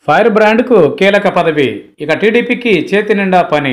fire బ్రాండ్కు కీలక పదవి ఇక టీడీపీకి చేతి నిండా పని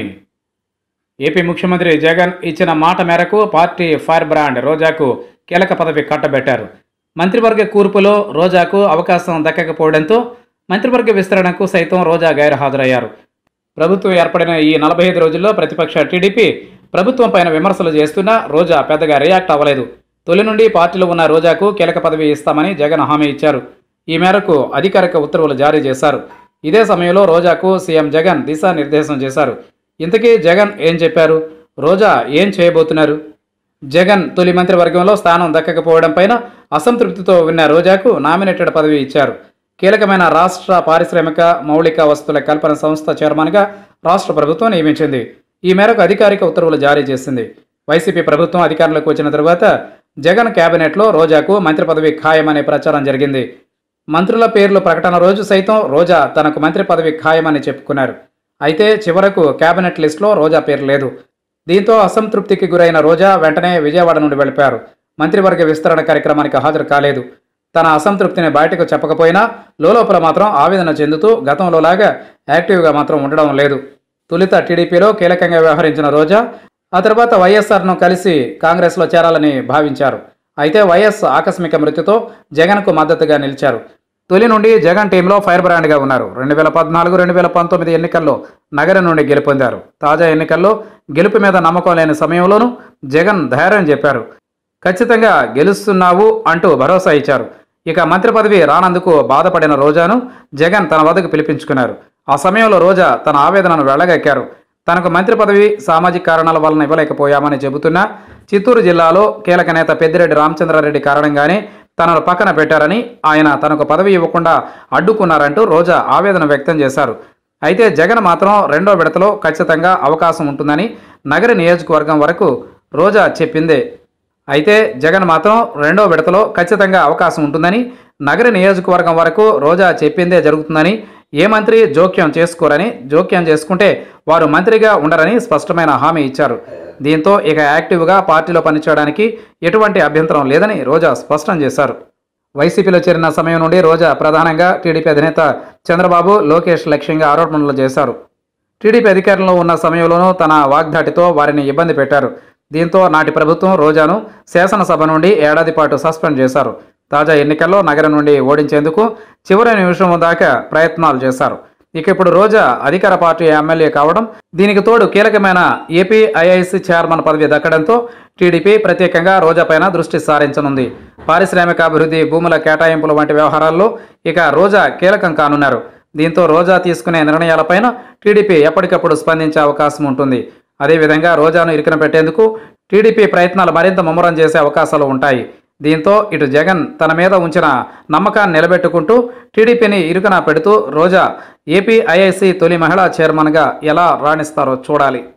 ఏపీ ముఖ్యమంత్రి జగన్ ఇచ్చిన మాట మేరకు పార్టీ ఫైర్ బ్రాండ్ రోజాకు కీలక పదవి కట్టబెట్టారు మంత్రివర్గ కూర్పులో రోజాకు అవకాశం దక్కకపోవడంతో మంత్రివర్గ విస్తరణకు సైతం రోజా గైర్హాజరయ్యారు ప్రభుత్వం ఏర్పడిన ఈ నలభై ఐదు రోజుల్లో ప్రతిపక్ష టీడీపీ ప్రభుత్వం పైన విమర్శలు చేస్తున్నా రోజా పెద్దగా రియాక్ట్ అవ్వలేదు తొలి నుండి పార్టీలో ఉన్న రోజాకు కీలక పదవి ఇస్తామని జగన్ హామీ ఇచ్చారు ఈ మేరకు అధికారిక ఉత్తర్వులు జారీ చేశారు ఇదే సమయంలో రోజాకు సీఎం జగన్ దిశానిర్దేశం చేశారు ఇంతకీ జగన్ ఏం చెప్పారు రోజా ఏం చేయబోతున్నారు జగన్ తొలి మంత్రివర్గంలో స్థానం దక్కకపోవడం పైన అసంతృప్తితో ఉన్న రోజాకు నామినేటెడ్ పదవి ఇచ్చారు కీలకమైన రాష్ట్ర పారిశ్రామిక మౌలిక వస్తువుల కల్పన సంస్థ చైర్మన్గా రాష్ట్ర ప్రభుత్వం నియమించింది ఈ మేరకు అధికారిక ఉత్తర్వులు జారీ చేసింది వైసీపీ ప్రభుత్వం అధికారంలోకి వచ్చిన తరువాత జగన్ కేబినెట్లో రోజాకు మంత్రి పదవి ఖాయమనే ప్రచారం జరిగింది మంత్రుల పేర్లు ప్రకటన రోజు సైతం రోజా తనకు మంత్రి పదవి ఖాయమని చెప్పుకున్నారు అయితే చివరకు కేబినెట్ లిస్టులో రోజా పేరు లేదు దీంతో అసంతృప్తికి గురైన రోజా వెంటనే విజయవాడ నుండి వెళ్ళిపోయారు మంత్రివర్గ విస్తరణ కార్యక్రమానికి హాజరు కాలేదు తన అసంతృప్తిని బయటకు చెప్పకపోయినా లోపల మాత్రం ఆవేదన చెందుతూ గతంలో లాగా యాక్టివ్గా మాత్రం ఉండడం లేదు తొలుత టీడీపీలో కీలకంగా వ్యవహరించిన రోజా ఆ తర్వాత వైఎస్ఆర్ను కలిసి కాంగ్రెస్లో చేరాలని భావించారు అయితే వైఎస్ ఆకస్మిక మృతితో జగన్కు మద్దతుగా నిలిచారు తొలి నుండి జగన్ టీంలో ఫైర్ బ్రాండ్గా ఉన్నారు రెండు వేల పద్నాలుగు రెండు వేల పంతొమ్మిది ఎన్నికల్లో నగరం నుండి గెలుపొందారు తాజా ఎన్నికల్లో గెలుపు మీద నమ్మకం లేని సమయంలోనూ జగన్ ధైర్యం చెప్పారు ఖచ్చితంగా గెలుస్తున్నావు అంటూ భరోసా ఇచ్చారు ఇక మంత్రి పదవి రానందుకు బాధపడిన రోజాను జగన్ తన వద్దకు పిలిపించుకున్నారు ఆ సమయంలో రోజా తన ఆవేదనను వెళ్ళగక్కారు తనకు మంత్రి పదవి సామాజిక కారణాల వలన ఇవ్వలేకపోయామని చెబుతున్నా చిత్తూరు జిల్లాలో కీలక నేత పెద్దిరెడ్డి రామచంద్రారెడ్డి కారణంగానే తనను పక్కన పెట్టారని ఆయన తనకు పదవి ఇవ్వకుండా అడ్డుకున్నారంటూ రోజా ఆవేదన వ్యక్తం చేశారు అయితే జగన్ మాత్రం రెండో విడతలో ఖచ్చితంగా అవకాశం ఉంటుందని నగర నియోజకవర్గం వరకు రోజా చెప్పిందే అయితే జగన్ మాత్రం రెండో విడతలో ఖచ్చితంగా అవకాశం ఉంటుందని నగర నియోజకవర్గం వరకు రోజా చెప్పిందే జరుగుతుందని ఏ మంత్రి జోక్యం చేసుకోరని జోక్యం చేసుకుంటే వారు మంత్రిగా ఉండరని స్పష్టమైన హామీ ఇచ్చారు దీంతో ఇక యాక్టివ్గా పార్టీలో పనిచేయడానికి ఎటువంటి అభ్యంతరం లేదని రోజా స్పష్టం చేశారు వైసీపీలో చేరిన సమయం నుండి రోజా ప్రధానంగా టీడీపీ అధినేత చంద్రబాబు లోకేష్ లక్ష్యంగా ఆరోపణలు చేశారు టీడీపీ అధికారంలో ఉన్న సమయంలోనూ తన వాగ్దాటితో వారిని ఇబ్బంది పెట్టారు దీంతో నాటి ప్రభుత్వం రోజాను శాసనసభ నుండి ఏడాది పాటు సస్పెండ్ చేశారు తాజా ఎన్నికల్లో నగరం నుండి ఓడించేందుకు చివరి నిమిషం దాకా ప్రయత్నాలు చేశారు ఇక ఇప్పుడు రోజా అధికార పార్టీ ఎమ్మెల్యే కావడం దీనికి తోడు కీలకమైన ఏపీ ఐఐసి చైర్మన్ పదవి దక్కడంతో టీడీపీ ప్రత్యేకంగా రోజా పైన దృష్టి సారించనుంది పారిశ్రామిక అభివృద్ధి భూముల కేటాయింపుల వంటి వ్యవహారాల్లో ఇక రోజా కీలకం కానున్నారు దీంతో రోజా తీసుకునే నిర్ణయాలపైన టీడీపీ ఎప్పటికప్పుడు స్పందించే అవకాశం ఉంటుంది అదేవిధంగా రోజాను ఇరికిన పెట్టేందుకు టీడీపీ ప్రయత్నాలు మరింత ముమ్మరం చేసే అవకాశాలు ఉంటాయి దీంతో ఇటు జగన్ తన మీద ఉంచిన నమ్మకాన్ని నిలబెట్టుకుంటూ టీడీపీని ఇరుకున పెడుతూ రోజా ఏపీ ఐఐసి తొలి మహిళా చైర్మన్గా ఎలా రాణిస్తారో చూడాలి